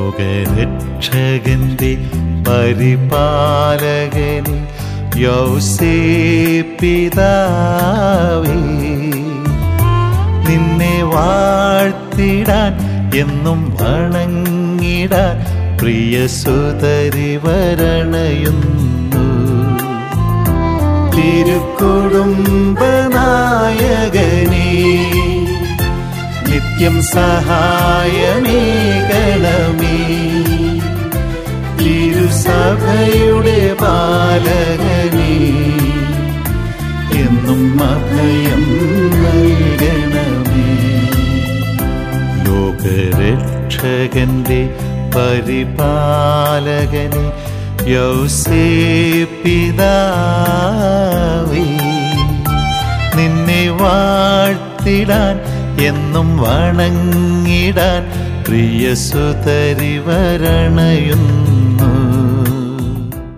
ലോകരക്ഷകന്റെ പരിപാലകനെ യൗസേ പിതാവേ നിന്നെ വാഴ്ത്തിടാൻ എന്നും വണങ്ങിടാൻ പ്രിയ സുതരി വരണയുന്നു തിരുക്കുടുംബനായകനേ നിത്യം സഹായമേകണമേ തിരുസഭയുടെ ബാലകനേ എന്നും അഭയം നൽകണമേ ലോകരക്ഷകന്റെ പരിപാലകനെ യൗസേ പിതാവേ നിന്നെ വാഴ്ത്തിടാൻ എന്നും വണങ്ങിടാൻ പ്രിയ സുതരി വരണയുന്നു